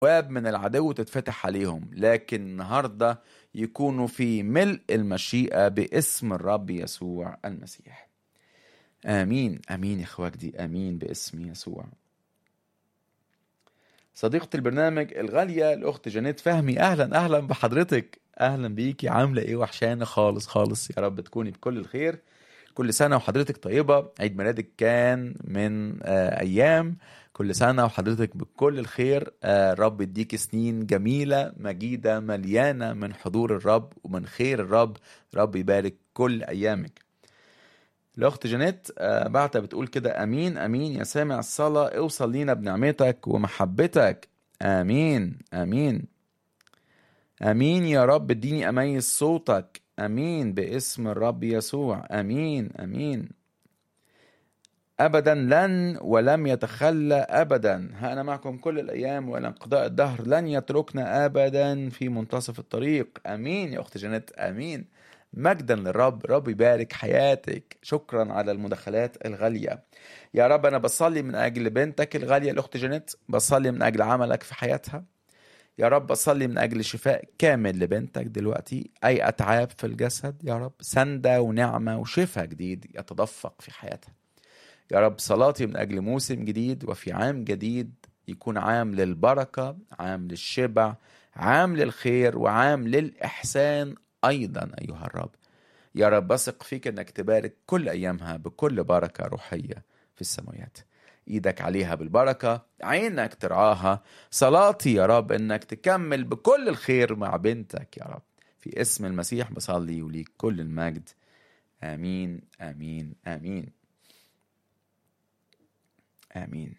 ابواب من العدو تتفتح عليهم لكن النهارده يكونوا في ملء المشيئه باسم الرب يسوع المسيح امين امين يا اخواتي امين باسم يسوع صديقة البرنامج الغالية الأخت جانيت فهمي أهلا أهلا بحضرتك أهلا بيكي عاملة إيه وحشانة خالص خالص يا رب تكوني بكل الخير كل سنة وحضرتك طيبة عيد ميلادك كان من آه أيام كل سنة وحضرتك بكل الخير آه رب يديك سنين جميلة مجيدة مليانة من حضور الرب ومن خير الرب رب يبارك كل أيامك الأخت جانيت آه بعتها بتقول كده أمين أمين يا سامع الصلاة اوصل لينا بنعمتك ومحبتك آمين آمين آمين يا رب اديني أميز صوتك امين باسم الرب يسوع امين امين ابدا لن ولم يتخلى ابدا ها انا معكم كل الايام والى انقضاء الدهر لن يتركنا ابدا في منتصف الطريق امين يا اخت جنات امين مجدا للرب رب يبارك حياتك شكرا على المداخلات الغاليه يا رب انا بصلي من اجل بنتك الغاليه الاخت جنات بصلي من اجل عملك في حياتها يا رب أصلي من أجل شفاء كامل لبنتك دلوقتي أي أتعاب في الجسد يا رب سندة ونعمة وشفاء جديد يتدفق في حياتها يا رب صلاتي من أجل موسم جديد وفي عام جديد يكون عام للبركة عام للشبع عام للخير وعام للإحسان أيضا أيها الرب يا رب بثق فيك أنك تبارك كل أيامها بكل بركة روحية في السماوات ايدك عليها بالبركة عينك ترعاها صلاتي يا رب انك تكمل بكل الخير مع بنتك يا رب في اسم المسيح بصلي وليك كل المجد امين امين امين امين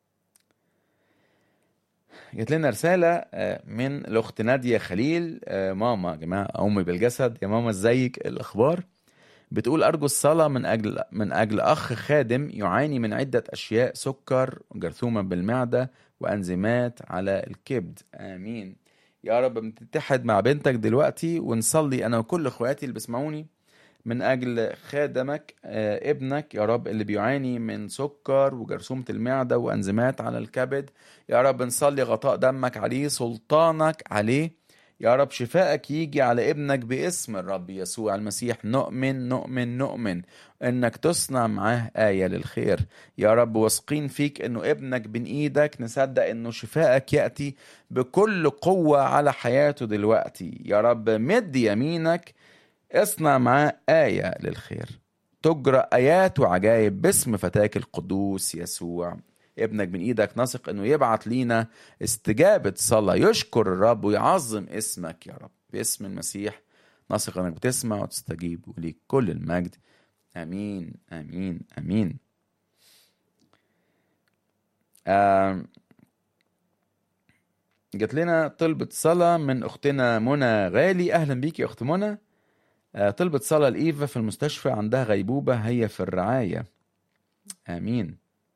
جات لنا رسالة من الأخت نادية خليل ماما يا جماعة أمي بالجسد يا ماما ازيك الأخبار؟ بتقول أرجو الصلاة من أجل من أجل أخ خادم يعاني من عدة أشياء سكر وجرثومة بالمعدة وأنزيمات على الكبد آمين يا رب بنتحد مع بنتك دلوقتي ونصلي أنا وكل إخواتي اللي بيسمعوني من أجل خادمك آه ابنك يا رب اللي بيعاني من سكر وجرثومة المعدة وأنزيمات على الكبد يا رب نصلي غطاء دمك عليه سلطانك عليه يا رب شفائك يجي على ابنك باسم الرب يسوع المسيح نؤمن نؤمن نؤمن انك تصنع معاه آية للخير يا رب واثقين فيك انه ابنك بين ايدك نصدق انه شفائك يأتي بكل قوة على حياته دلوقتي يا رب مد يمينك اصنع معاه آية للخير تجرى آيات وعجائب باسم فتاك القدوس يسوع ابنك من ايدك نثق انه يبعت لينا استجابة صلاة يشكر الرب ويعظم اسمك يا رب باسم المسيح نثق انك بتسمع وتستجيب وليك كل المجد امين امين امين آم جات لنا طلبة صلاة من أختنا منى غالي أهلا بيك يا أخت منى آه طلبة صلاة لإيفا في المستشفى عندها غيبوبة هي في الرعاية آمين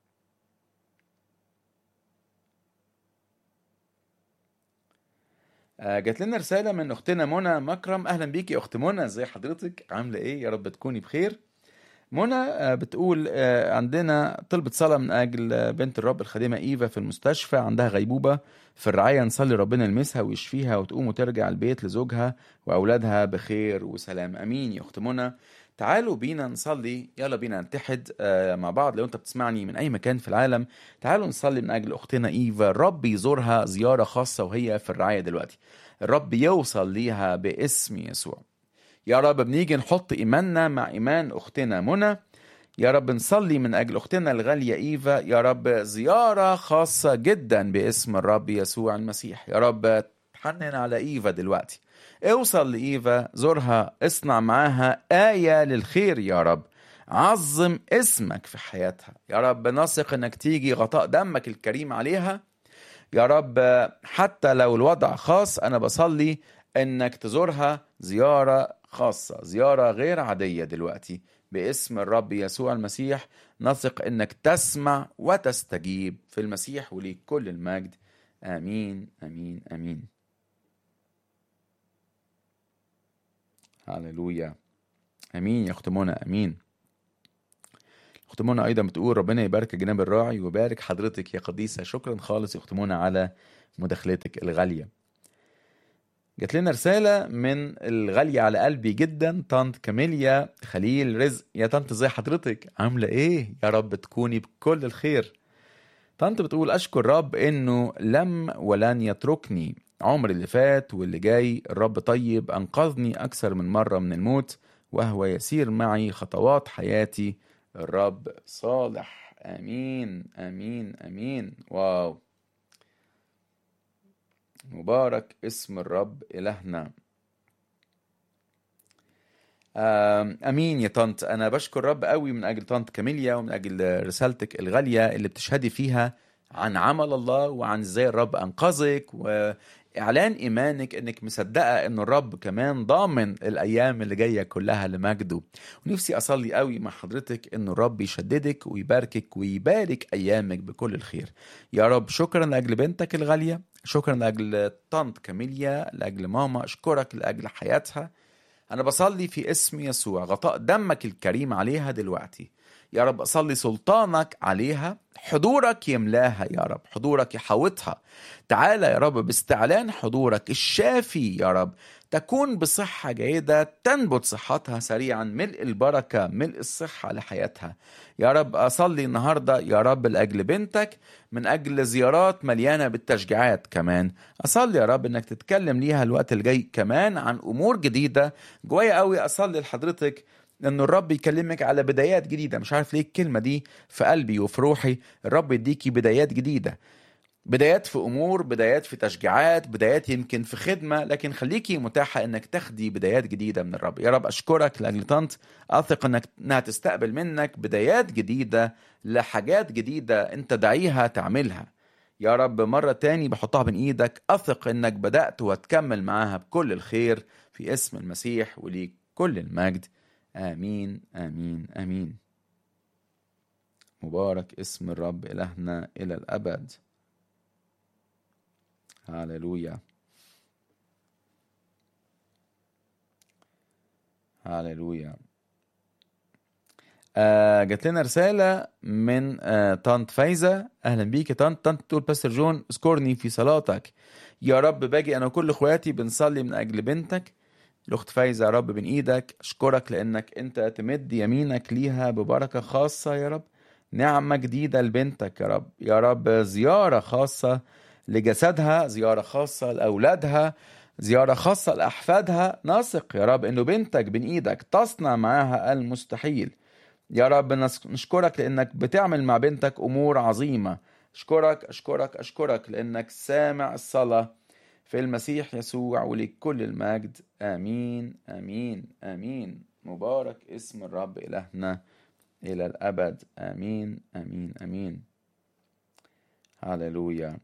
جات لنا رساله من اختنا منى مكرم اهلا بيكي يا اخت منى ازي حضرتك عامله ايه يا رب تكوني بخير منى بتقول عندنا طلبة صلاة من أجل بنت الرب الخادمة إيفا في المستشفى عندها غيبوبة في الرعاية نصلي ربنا يلمسها ويشفيها وتقوم وترجع البيت لزوجها وأولادها بخير وسلام أمين يا أخت منى تعالوا بينا نصلي يلا بينا نتحد مع بعض لو انت بتسمعني من اي مكان في العالم تعالوا نصلي من اجل اختنا ايفا الرب يزورها زياره خاصه وهي في الرعايه دلوقتي الرب يوصل ليها باسم يسوع يا رب بنيجي نحط ايماننا مع ايمان اختنا منى يا رب نصلي من اجل اختنا الغاليه ايفا يا رب زياره خاصه جدا باسم الرب يسوع المسيح يا رب تحنن على ايفا دلوقتي اوصل لإيفا زورها اصنع معاها آية للخير يا رب عظم اسمك في حياتها يا رب نثق انك تيجي غطاء دمك الكريم عليها يا رب حتى لو الوضع خاص انا بصلي انك تزورها زيارة خاصة زيارة غير عادية دلوقتي باسم الرب يسوع المسيح نثق انك تسمع وتستجيب في المسيح وليك كل المجد امين امين امين هللويا امين يا اخت منى امين اخت منى ايضا بتقول ربنا يبارك جناب الراعي ويبارك حضرتك يا قديسه شكرا خالص يا اخت منى على مداخلتك الغالية جات لنا رسالة من الغالية على قلبي جدا طنط كاميليا خليل رزق يا طنط ازي حضرتك عاملة ايه يا رب تكوني بكل الخير طنط بتقول اشكر رب انه لم ولن يتركني عمر اللي فات واللي جاي الرب طيب انقذني اكثر من مرة من الموت وهو يسير معي خطوات حياتي الرب صالح امين امين امين واو مبارك اسم الرب إلهنا آم، امين يا طنط انا بشكر رب قوي من اجل طنط كاميليا ومن اجل رسالتك الغاليه اللي بتشهدي فيها عن عمل الله وعن ازاي الرب انقذك واعلان ايمانك انك مصدقه ان الرب كمان ضامن الايام اللي جايه كلها لمجده ونفسي اصلي قوي مع حضرتك ان الرب يشددك ويباركك ويبارك ايامك بكل الخير يا رب شكرا لاجل بنتك الغاليه شكرا لاجل طنط كاميليا لاجل ماما اشكرك لاجل حياتها أنا بصلي في اسم يسوع غطاء دمك الكريم عليها دلوقتي يا رب أصلي سلطانك عليها حضورك يملاها يا رب حضورك يحوطها تعالى يا رب باستعلان حضورك الشافي يا رب تكون بصحة جيدة تنبت صحتها سريعا ملء البركة ملء الصحة لحياتها يا رب أصلي النهاردة يا رب لأجل بنتك من أجل زيارات مليانة بالتشجيعات كمان أصلي يا رب إنك تتكلم ليها الوقت الجاي كمان عن أمور جديدة جوايا قوي أصلي لحضرتك ان الرب يكلمك على بدايات جديده مش عارف ليه الكلمه دي في قلبي وفي روحي الرب يديكي بدايات جديده بدايات في امور بدايات في تشجيعات بدايات يمكن في خدمه لكن خليكي متاحه انك تاخدي بدايات جديده من الرب يا رب اشكرك لاجل طنط اثق انك انها تستقبل منك بدايات جديده لحاجات جديده انت دعيها تعملها يا رب مرة تاني بحطها بين ايدك اثق انك بدأت وتكمل معاها بكل الخير في اسم المسيح وليك كل المجد آمين آمين آمين مبارك اسم الرب إلهنا إلى الأبد هاللويا هاللويا آه جات لنا رسالة من آه طنط فايزة أهلا بيك يا طنط طنط تقول باستر جون اذكرني في صلاتك يا رب باجي أنا وكل إخواتي بنصلي من أجل بنتك الأخت فايزة يا رب بين إيدك أشكرك لأنك أنت تمد يمينك ليها ببركة خاصة يا رب نعمة جديدة لبنتك يا رب يا رب زيارة خاصة لجسدها زيارة خاصة لأولادها زيارة خاصة لأحفادها نثق يا رب إنه بنتك بين إيدك تصنع معاها المستحيل يا رب نس- نشكرك لأنك بتعمل مع بنتك أمور عظيمة أشكرك أشكرك أشكرك لأنك سامع الصلاة في المسيح يسوع ولكل المجد آمين آمين آمين مبارك اسم الرب إلهنا إلى الأبد آمين آمين آمين هللويا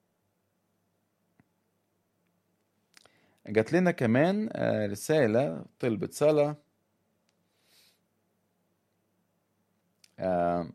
جات لنا كمان آه، رسالة طلبت صلاة آه،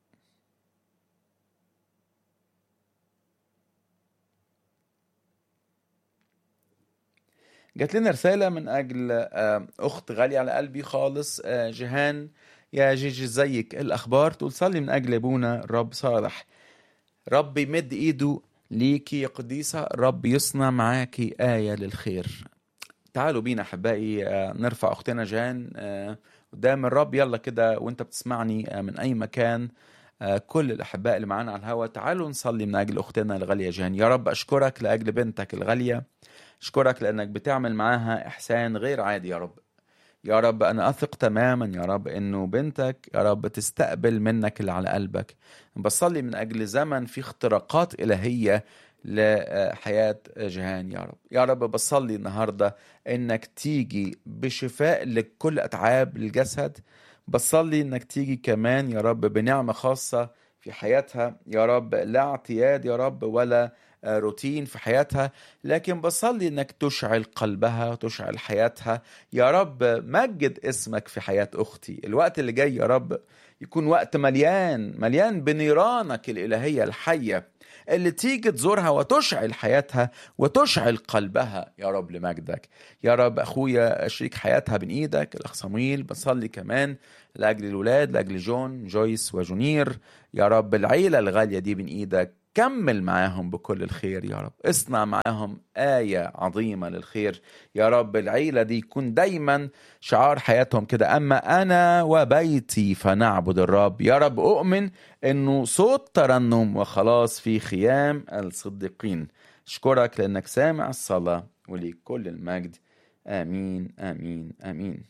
جات لنا رسالة من أجل آه، أخت غالية على قلبي خالص آه، جيهان يا جيجي ازيك إيه الأخبار تقول صلي من أجل أبونا الرب صالح رب يمد إيده ليكي يا قديسة رب يصنع معاكي آية للخير تعالوا بينا أحبائي آه، نرفع أختنا جيهان آه، قدام الرب يلا كده وانت بتسمعني آه، من أي مكان آه، كل الأحباء اللي معانا على الهوا تعالوا نصلي من أجل أختنا الغالية جيهان يا رب أشكرك لأجل بنتك الغالية أشكرك لأنك بتعمل معاها إحسان غير عادي يا رب يا رب أنا أثق تماما يا رب إنه بنتك يا رب تستقبل منك اللي على قلبك بصلي من أجل زمن في اختراقات إلهية لحياة جهان يا رب يا رب بصلي النهاردة إنك تيجي بشفاء لكل أتعاب الجسد بصلي إنك تيجي كمان يا رب بنعمة خاصة في حياتها يا رب لا اعتياد يا رب ولا آه، روتين في حياتها لكن بصلي انك تشعل قلبها تشعل حياتها يا رب مجد اسمك في حياة اختي الوقت اللي جاي يا رب يكون وقت مليان مليان بنيرانك الالهية الحية اللي تيجي تزورها وتشعل حياتها وتشعل قلبها يا رب لمجدك يا رب اخويا شريك حياتها بين ايدك الاخ صمويل بصلي كمان لاجل الولاد لاجل جون جويس وجونير يا رب العيله الغاليه دي بين ايدك كمل معاهم بكل الخير يا رب اصنع معاهم آية عظيمة للخير يا رب العيلة دي يكون دايما شعار حياتهم كده أما أنا وبيتي فنعبد الرب يا رب أؤمن أنه صوت ترنم وخلاص في خيام الصديقين أشكرك لأنك سامع الصلاة وليك كل المجد آمين آمين آمين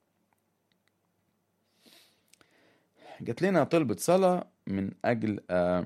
جات لنا طلبة صلاة من أجل آه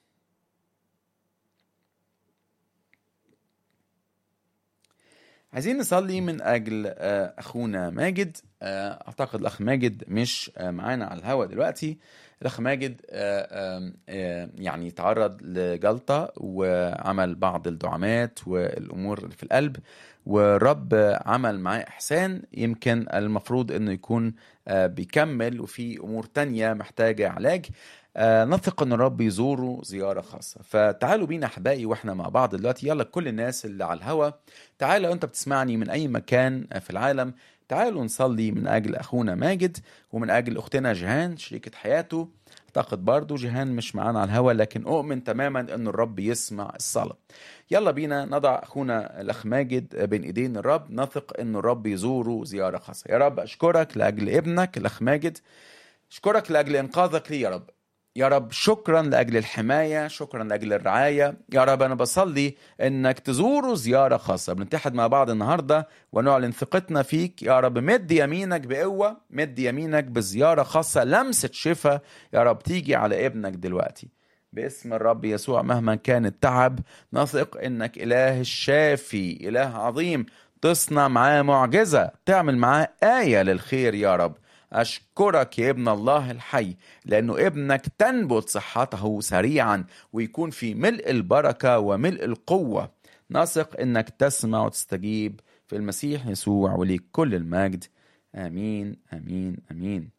عايزين نصلي من أجل آه أخونا ماجد آه أعتقد الأخ ماجد مش آه معانا على الهوا دلوقتي الأخ ماجد يعني تعرض لجلطة وعمل بعض الدعامات والأمور اللي في القلب والرب عمل معاه إحسان يمكن المفروض أنه يكون بيكمل وفي أمور تانية محتاجة علاج نثق ان الرب يزوره زياره خاصه فتعالوا بينا احبائي واحنا مع بعض دلوقتي يلا كل الناس اللي على الهوا تعالوا انت بتسمعني من اي مكان في العالم تعالوا نصلي من اجل اخونا ماجد ومن اجل اختنا جيهان شريكه حياته اعتقد برضو جيهان مش معانا على الهوا لكن اؤمن تماما ان الرب يسمع الصلاه يلا بينا نضع اخونا الاخ ماجد بين ايدين الرب نثق ان الرب يزوره زياره خاصه يا رب اشكرك لاجل ابنك الاخ ماجد اشكرك لاجل انقاذك لي يا رب يا رب شكرا لاجل الحمايه شكرا لاجل الرعايه يا رب انا بصلي انك تزوروا زياره خاصه بنتحد مع بعض النهارده ونعلن ثقتنا فيك يا رب مد يمينك بقوه مد يمينك بزياره خاصه لمسه شفاء يا رب تيجي على ابنك دلوقتي باسم الرب يسوع مهما كان التعب نثق انك اله الشافي اله عظيم تصنع معاه معجزه تعمل معاه ايه للخير يا رب أشكرك يا ابن الله الحي لأنه ابنك تنبت صحته سريعا ويكون في ملء البركة وملء القوة نثق أنك تسمع وتستجيب في المسيح يسوع وليك كل المجد آمين آمين آمين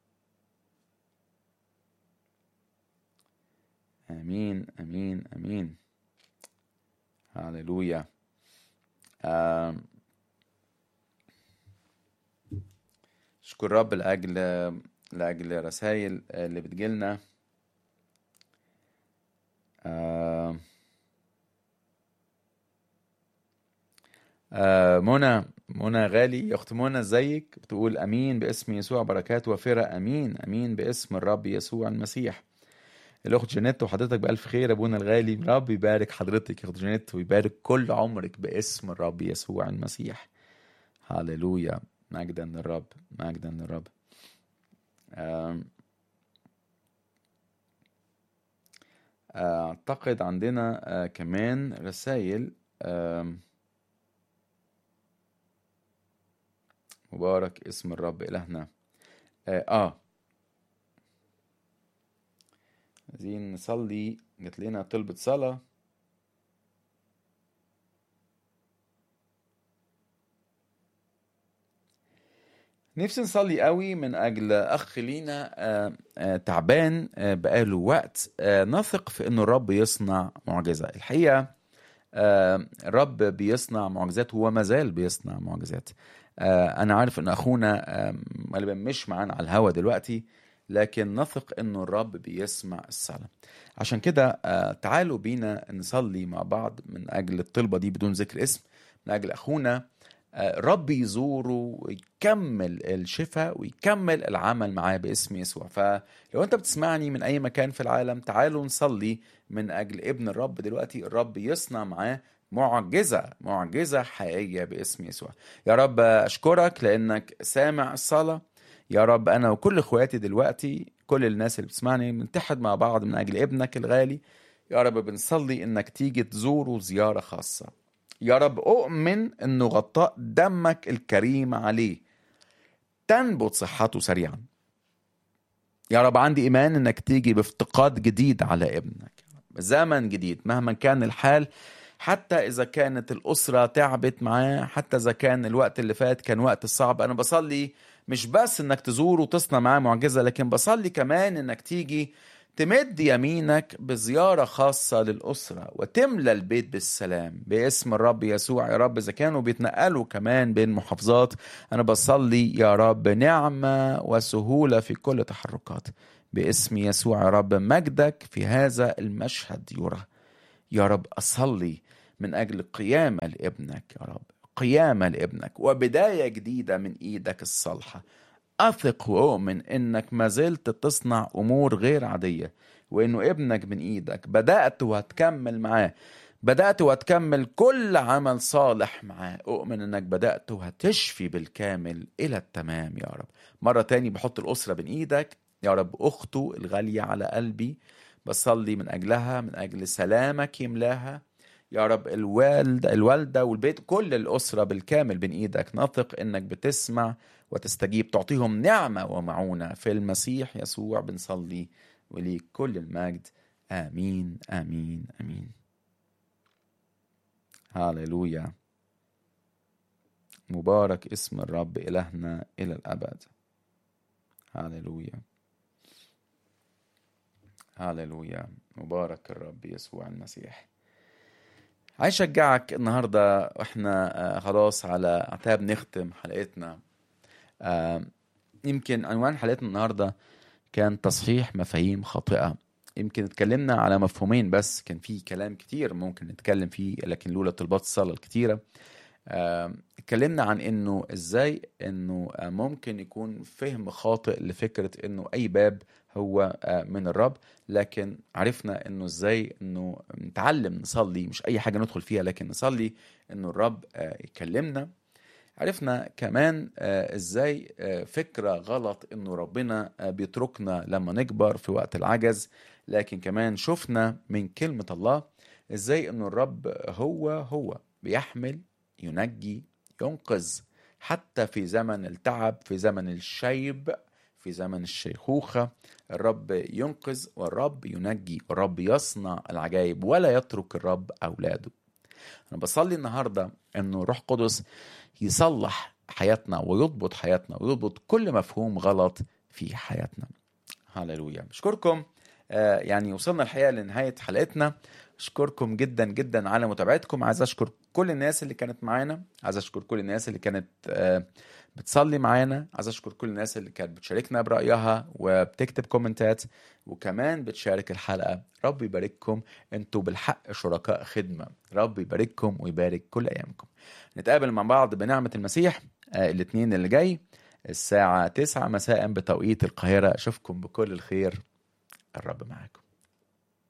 آمين آمين آمين هللويا آه اشكر رب لاجل لاجل رسائل اللي بتجيلنا آه آه منى منى غالي يا اخت منى ازيك بتقول امين باسم يسوع بركات وافره امين امين باسم الرب يسوع المسيح الاخت جانيت وحضرتك بالف خير ابونا الغالي رب يبارك حضرتك يا اخت جانيت ويبارك كل عمرك باسم الرب يسوع المسيح هللويا مجدا للرب مجدا للرب اعتقد عندنا كمان رسائل مبارك اسم الرب الهنا اه عايزين نصلي جات لنا طلبة صلاة نفسي نصلي قوي من اجل اخ لينا آآ آآ تعبان آآ بقاله وقت نثق في ان الرب يصنع معجزه الحقيقه الرب بيصنع معجزات وما زال بيصنع معجزات انا عارف ان اخونا غالبا مش معانا على الهوا دلوقتي لكن نثق ان الرب بيسمع الصلاه عشان كده تعالوا بينا نصلي مع بعض من اجل الطلبه دي بدون ذكر اسم من اجل اخونا رب يزوره ويكمل الشفاء ويكمل العمل معاه باسم يسوع فلو انت بتسمعني من اي مكان في العالم تعالوا نصلي من اجل ابن الرب دلوقتي الرب يصنع معاه معجزة معجزة حقيقية باسم يسوع يا رب أشكرك لأنك سامع الصلاة يا رب أنا وكل إخواتي دلوقتي كل الناس اللي بتسمعني بنتحد مع بعض من أجل ابنك الغالي يا رب بنصلي إنك تيجي تزوره زيارة خاصة يا رب أؤمن أنه غطاء دمك الكريم عليه تنبت صحته سريعا يا رب عندي إيمان أنك تيجي بافتقاد جديد على ابنك زمن جديد مهما كان الحال حتى إذا كانت الأسرة تعبت معاه حتى إذا كان الوقت اللي فات كان وقت صعب أنا بصلي مش بس إنك تزوره وتصنع معاه معجزة لكن بصلي كمان إنك تيجي تمد يمينك بزيارة خاصة للأسرة وتملى البيت بالسلام باسم الرب يسوع يا رب إذا كانوا بيتنقلوا كمان بين محافظات أنا بصلي يا رب نعمة وسهولة في كل تحركات باسم يسوع يا رب مجدك في هذا المشهد يرى يا رب أصلي من أجل قيامة لابنك يا رب قيامة لابنك وبداية جديدة من إيدك الصالحة أثق وأؤمن إنك ما زلت تصنع أمور غير عادية وإنه ابنك من إيدك بدأت وهتكمل معاه بدأت وهتكمل كل عمل صالح معاه أؤمن إنك بدأت وهتشفي بالكامل إلى التمام يا رب مرة تاني بحط الأسرة بين إيدك يا رب أخته الغالية على قلبي بصلي من أجلها من أجل سلامك يملاها يا رب الوالد الوالدة والبيت كل الأسرة بالكامل بين إيدك نثق إنك بتسمع وتستجيب تعطيهم نعمة ومعونة في المسيح يسوع بنصلي وليك كل المجد آمين آمين آمين هاليلويا مبارك اسم الرب إلهنا إلى الأبد هاليلويا هاليلويا مبارك الرب يسوع المسيح عايز اشجعك النهارده واحنا آه، خلاص على اعتاب نختم حلقتنا آه، يمكن عنوان حلقتنا النهارده كان تصحيح مفاهيم خاطئه يمكن اتكلمنا على مفهومين بس كان في كلام كتير ممكن نتكلم فيه لكن لولا طلبات الصلاه الكتيره آه، اتكلمنا عن انه ازاي انه آه، ممكن يكون فهم خاطئ لفكره انه اي باب هو آه، من الرب لكن عرفنا انه ازاي انه نتعلم نصلي مش اي حاجه ندخل فيها لكن نصلي انه الرب آه، يكلمنا عرفنا كمان آه، ازاي آه، فكره غلط انه ربنا آه، بيتركنا لما نكبر في وقت العجز لكن كمان شفنا من كلمه الله ازاي انه الرب هو هو بيحمل ينجي ينقذ حتى في زمن التعب في زمن الشيب في زمن الشيخوخة الرب ينقذ والرب ينجي والرب يصنع العجائب ولا يترك الرب أولاده أنا بصلي النهاردة أنه روح قدس يصلح حياتنا ويضبط حياتنا ويضبط كل مفهوم غلط في حياتنا هللويا بشكركم آه، يعني وصلنا الحقيقة لنهاية حلقتنا أشكركم جدا جدا على متابعتكم عايز أشكر كل الناس اللي كانت معانا عايز أشكر كل الناس اللي كانت آه، بتصلي معانا عايز أشكر كل الناس اللي كانت بتشاركنا برأيها وبتكتب كومنتات وكمان بتشارك الحلقة رب يبارككم انتوا بالحق شركاء خدمة رب يبارككم ويبارك كل أيامكم نتقابل مع بعض بنعمة المسيح آه، الاثنين اللي جاي الساعة 9 مساء بتوقيت القاهرة أشوفكم بكل الخير الرب معاكم